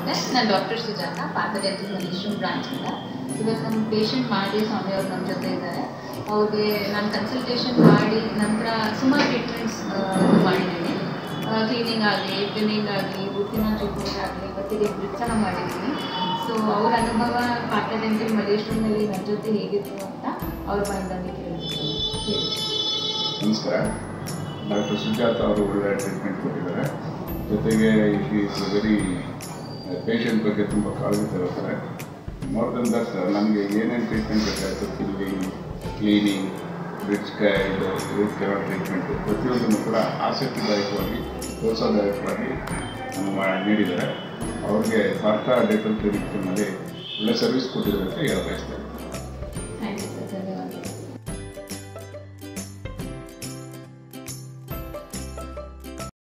ನಮಸ್ತೆ ನಾನು ಡಾಕ್ಟರ್ ಸುಜಾತ ಪಾತಡೆಂಟಲ್ ಮಲ್ಲೇಶ್ವರಂ ಬ್ರಾಂಚಿಂದ ಇವತ್ತು ನಮ್ಮ ಪೇಷಂಟ್ ಮಾಡಿ ಸ್ವಾಮಿ ಅವ್ರು ನಮ್ಮ ಜೊತೆ ಇದ್ದಾರೆ ಅವ್ರಿಗೆ ನಾನು ಕನ್ಸಲ್ಟೇಷನ್ ಮಾಡಿ ನಂತರ ಸುಮಾರು ಟ್ರೀಟ್ಮೆಂಟ್ಸ್ ಮಾಡಿದ್ದೀನಿ ಕ್ಲೀನಿಂಗ್ ಆಗಲಿ ಟ್ರಿಮ್ಮಿಂಗ್ ಆಗಲಿ ಬುತ್ತಿನ ಟ್ರೀಟ್ಮೆಂಟ್ ಆಗಲಿ ಇವತ್ತಿಗೆ ಸಹ ಮಾಡಿದ್ದೀನಿ ಸೊ ಅವ್ರ ಅನುಭವ ಪಾತಡೆಂಟಲ್ ಮಲ್ಲೇಶ್ವರಂನಲ್ಲಿ ನನ್ನ ಜೊತೆ ಹೇಗಿತ್ತು ಅಂತ ಅವ್ರ ಬಾಯಿಂದಲೇ ಕೇಳಿದ್ರು ಹೇಳಿ ನಮಸ್ಕಾರ ಡಾಕ್ಟರ್ ಸುಜಾತ ಅವರು ಒಳ್ಳೆಯ ಟ್ರೀಟ್ಮೆಂಟ್ ಕೊಟ್ಟಿದ್ದಾರೆ ಜೊತೆಗೆ ಈಸ್ ವೆರಿ ಪೇಷಂಟ್ ಬಗ್ಗೆ ತುಂಬ ಕಾಳಜಿ ತಗೋತಾರೆ ಮೋರ್ ದನ್ ದಟ್ ನಮಗೆ ಏನೇನು ಟ್ರೀಟ್ಮೆಂಟ್ ಬೇಕಾಯಿತು ಫಿಲ್ಲಿಂಗ್ ಕ್ಲೀನಿಂಗ್ ಬ್ರಿಡ್ಜ್ ಇದು ರೂಟ್ ಕೆನಾಲ್ ಟ್ರೀಟ್ಮೆಂಟ್ ಪ್ರತಿಯೊಂದನ್ನು ಕೂಡ ಆಸಕ್ತಿದಾಯಕವಾಗಿ ಪ್ರೋತ್ಸಾಹದಾಯಕವಾಗಿ ನಮ್ಮ ನೀಡಿದ್ದಾರೆ ಅವ್ರಿಗೆ ಭಾರತ ಡೆಂಟಲ್ ಕ್ಲಿನಿಕ್ನಲ್ಲಿ ಒಳ್ಳೆ ಸರ್ವಿಸ್ ಕೊಟ್ಟಿದ್ದಾರೆ ಅಂತ ಹೇಳ ಬಯಸ್ತೇನೆ